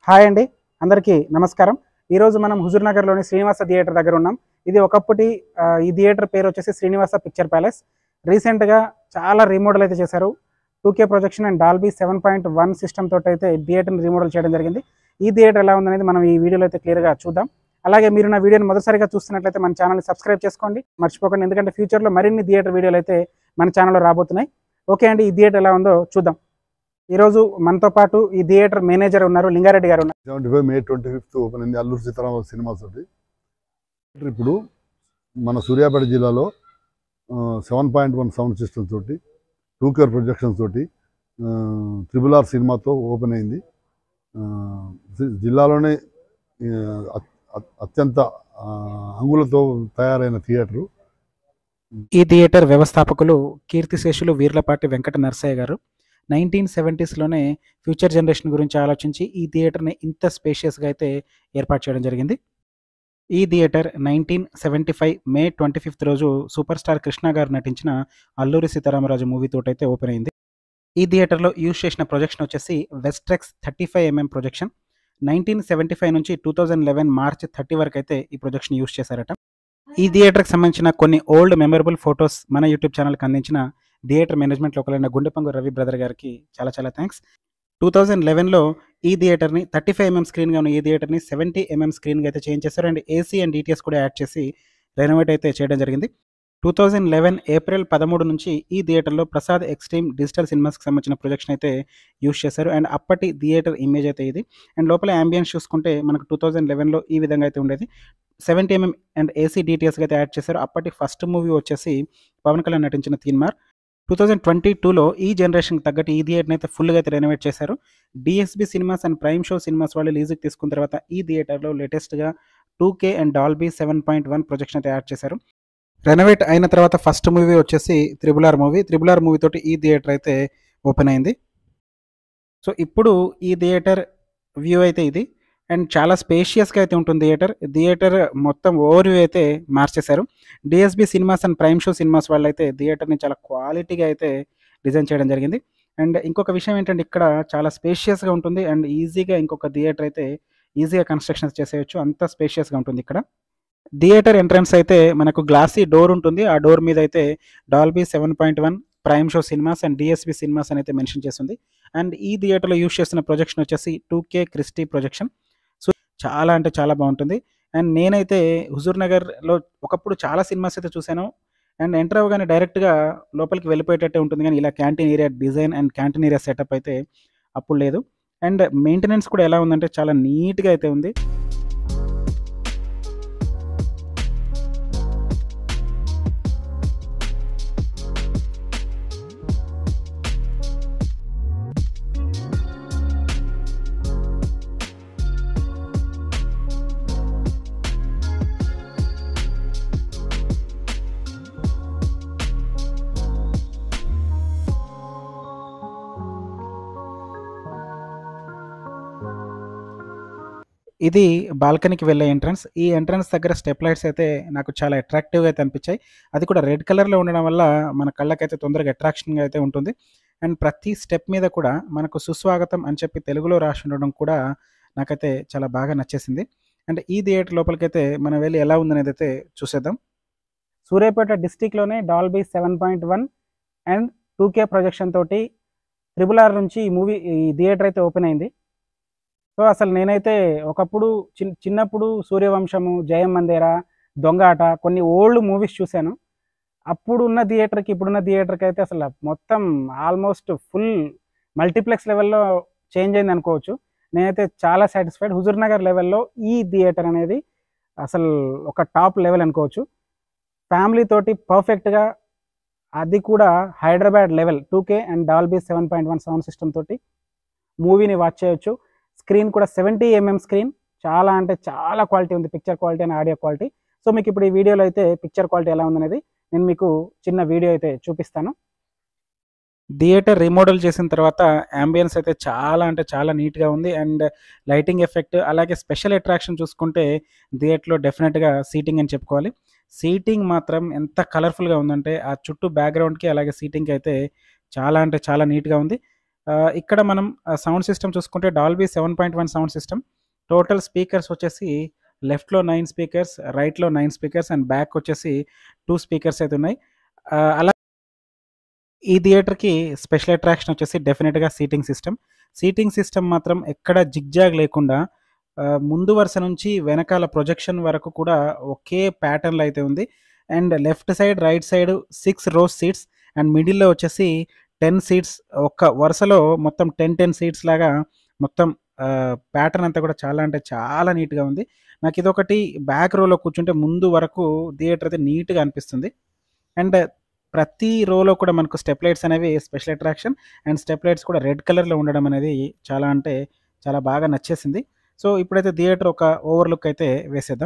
Hi అండి అందరికీ నమస్కారం ఈరోజు మనం హుజూర్ నగర్లోని శ్రీనివాస థియేటర్ దగ్గర ఉన్నాం ఇది ఒకప్పటి ఆ, ఈ థియేటర్ పేరు వచ్చేసి శ్రీనివాస పిక్చర్ ప్యాలెస్ రీసెంట్గా చాలా రీమోడల్ అయితే చేశారు two K projection and Dolby seven point one system తోటి అయితే థియేటర్ని రీమోడల్ చేయడం జరిగింది ఈ థియేటర్ ఎలా ఉందనేది మనం ఈ వీడియోలో అయితే క్లియర్గా చూద్దాం అలాగే మీరు నా వీడియోని మొదటిసారిగా చూస్తున్నట్లయితే మన ఛానల్ని సబ్స్క్రైబ్ చేసుకోండి మర్చిపోకండి ఎందుకంటే ఫ్యూచర్లో మరిన్ని థియేటర్ వీడియోలు అయితే మన ఛానల్లో రాబోతున్నాయి ఓకే అండి ఈ థియేటర్ ఎలా ఉందో చూద్దాం ఈరోజు మనతో పాటు ఈ థియేటర్ మేనేజర్ ఉన్నారు లింగారెడ్డి గారు ఉన్నారు seventy five May twenty fifth open అయింది అల్లూరు సీతారామ సినిమాస్ తోటి ఇప్పుడు మన సూర్యాపేట జిల్లాలో seven point one sound system తోటి టూ కేర్ ప్రొజెక్షన్స్ తోటి త్రిబుల్ ఆర్ సినిమాతో ఓపెన్ అయింది ఆ, జి- జిల్లాలోనే ఆ, అత్- అత్- అత్యంత ఆ, అంగులతో తయారైన థియేటరు ఈ థియేటర్ వ్యవస్థాపకులు కీర్తిశేషులు వీర్లపాటి వెంకట నరసయ్య గారు నైన్టీన్ సెవెంటీస్లోనే ఫ్యూచర్ జనరేషన్ గురించి ఆలోచించి ఈ థియేటర్ని ఇంత స్పేషియస్గా అయితే ఏర్పాటు చేయడం జరిగింది ఈ theatre nineteen seventy five May twenty fifth రోజు సూపర్ స్టార్ కృష్ణ గారు నటించిన అల్లూరి సీతారామరాజు మూవీ తోటైతే ఓపెన్ అయింది ఈ థియేటర్లో యూజ్ చేసిన ప్రొజెక్షన్ వచ్చేసి Westrex thirty five MM projection nineteen seventy five నుంచి two thousand eleven March thirty వరకు అయితే ఈ ప్రొజెక్షన్ యూజ్ చేశారట ఈ థియేటర్కి సంబంధించిన కొన్ని ఓల్డ్ మెమరబుల్ ఫొటోస్ మన యూట్యూబ్ ఛానల్కి అందించిన థియేటర్ మేనేజ్మెంట్లో ఒకరైన గుండెపంగు రవి బ్రదర్ గారికి చాలా చాలా థ్యాంక్స్ టూ థౌజండ్ లెవెన్లో ఈ థియేటర్ని థర్టీ ఫైవ్ ఎంఎం స్క్రీన్గా ఉన్న ఈ థియేటర్ని సెవెంటీ ఎంఎం స్క్రీన్గా అయితే చేంజ్ చేశారు అండ్ ఏసీ అండ్ డిటిఎస్ కూడా యాడ్ చేసి రెనోవేట్ అయితే చేయడం జరిగింది టూ థౌజండ్ లెవెన్ ఏప్రిల్ పదమూడు నుంచి ఈ థియేటర్లో ప్రసాద్ ఎక్స్ట్రీమ్ డిజిటల్ సినిమాస్కి సంబంధించిన ప్రొజెక్షన్ అయితే యూస్ చేశారు అండ్ అప్పటి థియేటర్ ఇమేజ్ అయితే ఇది అండ్ లోపల అంబియన్స్ చూసుకుంటే మనకు టూ థౌజండ్ లెవెన్లో ఈ విధంగా అయితే ఉండేది సెవెంటీ ఎంఎం అండ్ ఏసీ డిటిఎస్గా అయితే యాడ్ చేశారు అప్పటి ఫస్ట్ మూవీ వచ్చేసి పవన్ కళ్యాణ్ నటించిన తీన్మార్ టూ థౌజండ్ ట్వంటీ టూలో ఈ జనరేషన్కి తగ్గట్టు ఈ థియేటర్ని అయితే ఫుల్గా అయితే రెనోవేట్ చేశారు DSB cinemas and prime show cinemas వాళ్ళు లీజుకి తీసుకున్న తర్వాత ఈ థియేటర్లో లేటెస్ట్గా two K and Dolby seven point one projection అయితే యాడ్ చేశారు రెనోవేట్ అయిన తర్వాత ఫస్ట్ మూవీ వచ్చేసి triple R movie triple R movie తోటి ఈ థియేటర్ అయితే ఓపెన్ అయింది సో ఇప్పుడు ఈ థియేటర్ వ్యూ అయితే ఇది అండ్ చాలా స్పేషియస్గా అయితే ఉంటుంది థియేటర్ థియేటర్ మొత్తం ఓవర్ వ్యూ అయితే మార్చేశారు DSB cinemas and prime show cinemas వాళ్ళు అయితే థియేటర్ని చాలా క్వాలిటీగా అయితే డిజైన్ చేయడం జరిగింది అండ్ ఇంకొక విషయం ఏంటంటే ఇక్కడ చాలా స్పేషియస్గా ఉంటుంది అండ్ ఈజీగా ఇంకొక థియేటర్ అయితే ఈజీగా కన్స్ట్రక్షన్స్ చేసేయచ్చు అంత స్పేషియస్గా ఉంటుంది ఇక్కడ థియేటర్ ఎంట్రన్స్ అయితే మనకు గ్లాసీ డోర్ ఉంటుంది ఆ డోర్ మీద అయితే Dolby seven point one prime show cinemas and DSB cinemas అని అయితే మెన్షన్ చేస్తుంది అండ్ ఈ థియేటర్లో యూస్ చేస్తున్న ప్రొజెక్షన్ వచ్చేసి two K Christie projection so చాలా అంటే చాలా బాగుంటుంది అండ్ నేనైతే హుజూర్ నగర్లో ఒకప్పుడు చాలా సినిమాస్ అయితే చూశాను అండ్ ఎంటర్ అవ్వగానే డైరెక్ట్గా లోపలికి వెళ్ళిపోయేటట్టే ఉంటుంది కానీ ఇలా canteen area design and canteen area setup అయితే అప్పుడు లేదు అండ్ మెయింటెనెన్స్ కూడా ఎలా ఉందంటే చాలా నీట్గా అయితే ఉంది ఇది బాల్కనీకి వెళ్ళే ఎంట్రన్స్ ఈ ఎంట్రన్స్ దగ్గర స్టెప్ లైట్స్ అయితే నాకు చాలా అట్రాక్టివ్గా అయితే అనిపించాయి అది కూడా రెడ్ కలర్లో ఉండడం వల్ల మన కళ్ళకైతే తొందరగా అట్రాక్షన్గా అయితే ఉంటుంది అండ్ ప్రతి స్టెప్ మీద కూడా మనకు సుస్వాగతం అని చెప్పి తెలుగులో రాసి ఉండడం కూడా నాకైతే చాలా బాగా నచ్చేసింది అండ్ ఈ థియేటర్ లోపలికైతే మనం వెళ్ళి ఎలా ఉందనేది అయితే చూసేద్దాం సూర్యాపేట డిస్టిక్లోనే Dolby seven point one and two K projection తోటి త్రిబుల్ ఆర్ నుంచి ఈ మూవీ ఈ థియేటర్ అయితే ఓపెన్ అయింది సో అసలు నేనైతే ఒకప్పుడు చిన్ చిన్నప్పుడు సూర్యవంశము జయం మందేరా దొంగ ఆట కొన్ని ఓల్డ్ మూవీస్ చూశాను అప్పుడు ఉన్న థియేటర్కి ఇప్పుడున్న థియేటర్కి అయితే అసలు మొత్తం ఆల్మోస్ట్ ఫుల్ మల్టీప్లెక్స్ లెవెల్లో చేంజ్ అయింది అనుకోవచ్చు నేనైతే చాలా సాటిస్ఫైడ్ హుజూర్ నగర్ లెవెల్లో ఈ థియేటర్ అనేది అసలు ఒక టాప్ లెవెల్ అనుకోవచ్చు ఫ్యామిలీ తోటి పర్ఫెక్ట్గా అది కూడా Hyderabad level two K and Dolby seven point one sound system తోటి మూవీని వాచ్ చేయొచ్చు స్క్రీన్ కూడా సెవెంటీ ఎంఎం స్క్రీన్ చాలా అంటే చాలా క్వాలిటీ ఉంది picture quality and audio quality so మీకు ఇప్పుడు ఈ వీడియోలో అయితే పిక్చర్ క్వాలిటీ ఎలా ఉందనేది నేను మీకు చిన్న వీడియో అయితే చూపిస్తాను థియేటర్ రీమోడల్ చేసిన తర్వాత అంబియన్స్ అయితే చాలా అంటే చాలా నీట్గా ఉంది అండ్ లైటింగ్ ఎఫెక్ట్ అలాగే స్పెషల్ అట్రాక్షన్ చూసుకుంటే థియేటర్లో డెఫినెట్గా సీటింగ్ అని చెప్పుకోవాలి సీటింగ్ మాత్రం ఎంత కలర్ఫుల్గా ఉందంటే ఆ చుట్టూ బ్యాక్గ్రౌండ్కి అలాగే సీటింగ్కి అయితే చాలా అంటే చాలా నీట్గా ఉంది ఆహ్, ఇక్కడ మనం ఆహ్, సౌండ్ సిస్టమ్ చూసుకుంటే Dolby 7.1 sound system. Total speakers వచ్చేసి లెఫ్ట్‌లో 9 స్పీకర్స్, రైట్‌లో 9 స్పీకర్స్ అండ్ బ్యాక్ వచ్చేసి 2 స్పీకర్స్ అయితే ఉన్నాయి. ఆహ్, అలా ఈ థియేటర్‌కి స్పెషల్ అట్రాక్షన్ వచ్చేసి డెఫినిట్‌గా సీటింగ్ సిస్టమ్. సీటింగ్ సిస్టమ్ మాత్రం ఎక్కడ జిగ్‌జాగ్ లేకుండా ఆహ్, ముందు వరుస నుంచి వెనకాల ప్రొజెక్షన్ వరకు కూడా ఒకే ప్యాటర్న్‌లో అయితే ఉంది. And left side, right side 6 rows seats and మిడిల్‌లో వచ్చేసి 10 సీట్స్ ఒక్క వరుసలో మొత్తం 10, 10 సీట్స్ లాగా మొత్తం ఆహ్, ప్యాటర్న్ అంతా కూడా చాలా అంటే చాలా నీట్‌గా ఉంది. నాకిదొకటి బ్యాక్ రోలో కూర్చుంటే ముందు వరకు థియేటర్ అయితే నీట్‌గా అనిపిస్తుంది. అండ్ ప్రతి రోలో కూడా మనకు స్టెప్ లైట్స్ అనేవి special attraction and step lights కూడా రెడ్ కలర్‌లో ఉండడం అనేది చాలా అంటే చాలా బాగా నచ్చేసింది. సో, ఇప్పుడైతే థియేటర్ ఒక ఓవర్ లుక్ అయితే వేసేద్దాం.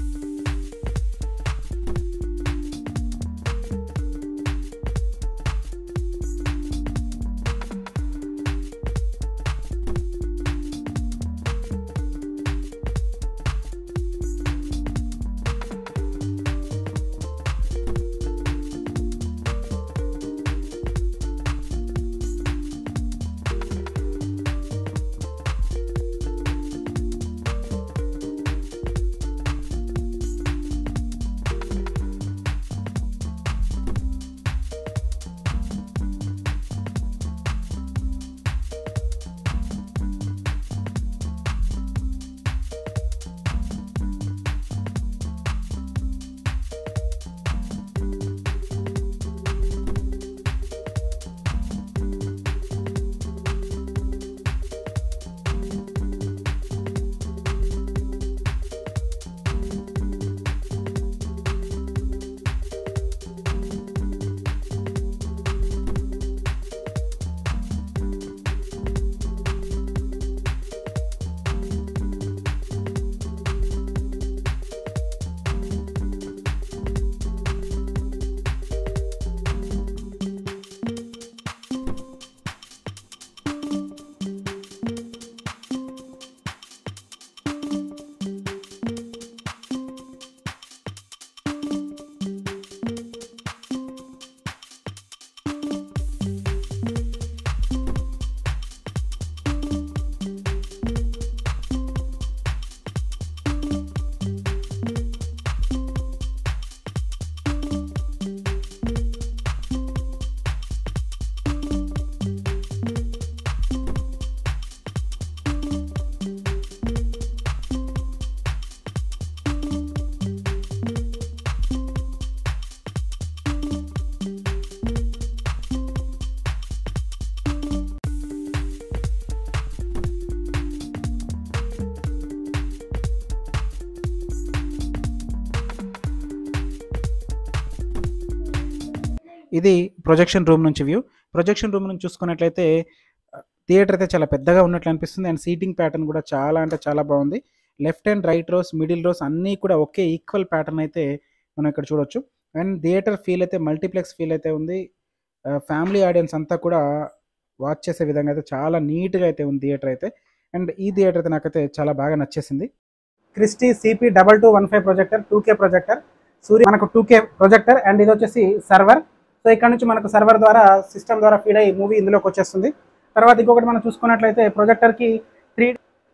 ఇది ప్రొజెక్షన్ రూమ్ నుంచి వ్యూ. ప్రొజెక్షన్ రూమ్ నుంచి చూసుకున్నట్లయితే ఆహ్, థియేటర్ అయితే చాలా పెద్దగా ఉన్నట్లు అనిపిస్తుంది. అండ్ సీటింగ్ ప్యాటర్న్ కూడా చాలా అంటే చాలా బాగుంది. Left and right rows, middle rows అన్నీ కూడా ఒకే ఈక్వల్ ప్యాటర్న్ అయితే మనం ఇక్కడ చూడొచ్చు. అండ్ థియేటర్ ఫీల్ అయితే మల్టీప్లెక్స్ ఫీల్ అయితే ఉంది. ఆహ్, ఫ్యామిలీ ఆడియన్స్ అంతా కూడా వాచ్ చేసే విధంగా అయితే చాలా నీట్‌గా అయితే ఉంది థియేటర్ అయితే. అండ్ ఈ థియేటర్ అయితే నాకైతే చాలా బాగా నచ్చేసింది. Christie CP 2215 projector two K projector. Surya మనకు 2కే ప్రొజెక్టర్ అండ్ ఇది వచ్చేసి సర్వర్. సో, ఇక్కడ నుంచి మనకు సర్వర్ ద్వారా సిస్టమ్ ద్వారా ఫీడ్ అయ్యి మూవీ ఇందులోకి వచ్చేస్తుంది. తర్వాత ఇంకొకటి మనం చూసుకున్నట్లయితే ప్రొజెక్టర్‌కి త్రీ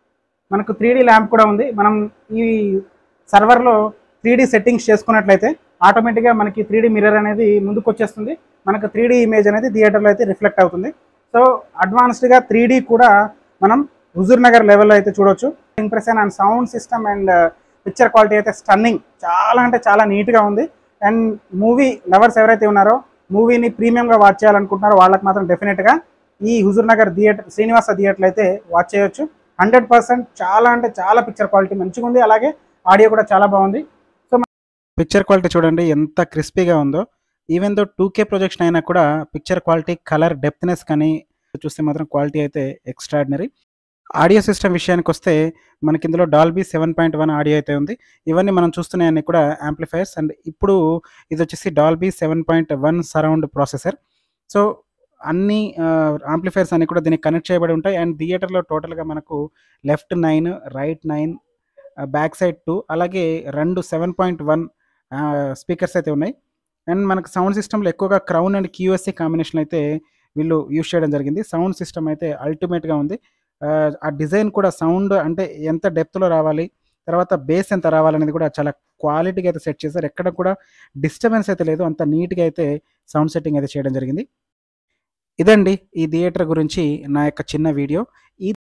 మనకు 3డీ ల్యాంప్ కూడా ఉంది. మనం ఈ సర్వర్‌లో 3డీ సెట్టింగ్స్ చేసుకున్నట్లయితే ఆటోమేటిక్‌గా మనకి 3డీ మిర్రర్ అనేది ముందుకు వచ్చేస్తుంది. మనకు 3డీ ఇమేజ్ అనేది థియేటర్‌లో అయితే రిఫ్లెక్ట్ అవుతుంది. సో, అడ్వాన్స్డ్‌గా 3డీ కూడా మనం హుజూర్ నగర్ లెవెల్‌లో అయితే చూడొచ్చు. Impression and sound system and picture quality అయితే స్టన్నింగ్ చాలా అంటే చాలా నీట్‌గా ఉంది. అండ్ మూవీ లవర్స్ ఎవరైతే ఉన్నారో మూవీని ప్రీమియంగా వాచ్ చేయాలనుకుంటున్నారో వాళ్ళకి మాత్రం డెఫినెట్‌గా ఈ హుజూర్ నగర్ థియేటర్ శ్రీనివాస థియేటర్‌లో అయితే వాచ్ చేయొచ్చు. 100% చాలా అంటే చాలా పిక్చర్ క్వాలిటీ మంచిగుంది. అలాగే ఆడియో కూడా చాలా బాగుంది. సో, పిక్చర్ క్వాలిటీ చూడండి ఎంత క్రిస్పీగా ఉందో. ఈవెన్ దో 2కే ప్రొజెక్షన్ అయినా కూడా పిక్చర్ క్వాలిటీ, కలర్ డెప్త్‌నెస్ కానీ చూస్తే మాత్రం క్వాలిటీ అయితే ఎక్స్ట్రార్డినరీ. ఆడియో సిస్టమ్ విషయానికొస్తే మనకి ఇందులో డాల్బీ 7.1 ఆడియో అయితే ఉంది. ఇవన్నీ మనం చూస్తున్నయన్నీ కూడా యాంప్లిఫైయర్స్ అండ్ ఇప్పుడు ఇదొచ్చేసి డాల్బీ 7.1 సరౌండ్ ప్రాసెసర్. సో, అన్ని ఆహ్, యాంప్లిఫైయర్స్ అన్నీ కూడా దీనికి కనెక్ట్ చేయబడి ఉంటాయి. అండ్ థియేటర్‌లో టోటల్‌గా మనకు లెఫ్ట్ 9, రైట్ 9 ఆహ్, బ్యాక్ సైడ్ 2 అలాగే 2 7.1 ఆహ్, స్పీకర్స్ అయితే ఉన్నాయి. అండ్ మనకు సౌండ్ సిస్టమ్‌లో ఎక్కువగా క్రౌన్ అండ్ క్యూఎస్సీ కాంబినేషన్ అయితే వీళ్ళు యూజ్ చేయడం జరిగింది సౌండ్ సిస్టమ్ అయితే అల్టిమేట్గా ఉంది ఆ, ఆ డిజైన్ కూడా సౌండ్ అంటే ఎంత డెప్త్లో రావాలి తర్వాత బేస్ ఎంత రావాలనేది కూడా చాలా క్వాలిటీగా అయితే సెట్ చేశారు ఎక్కడ కూడా డిస్టర్బెన్స్ అయితే లేదు అంత నీట్గా అయితే సౌండ్ సెట్టింగ్ అయితే చేయడం జరిగింది ఇదండి ఈ థియేటర్ గురించి నా యొక్క చిన్న వీడియో ఈ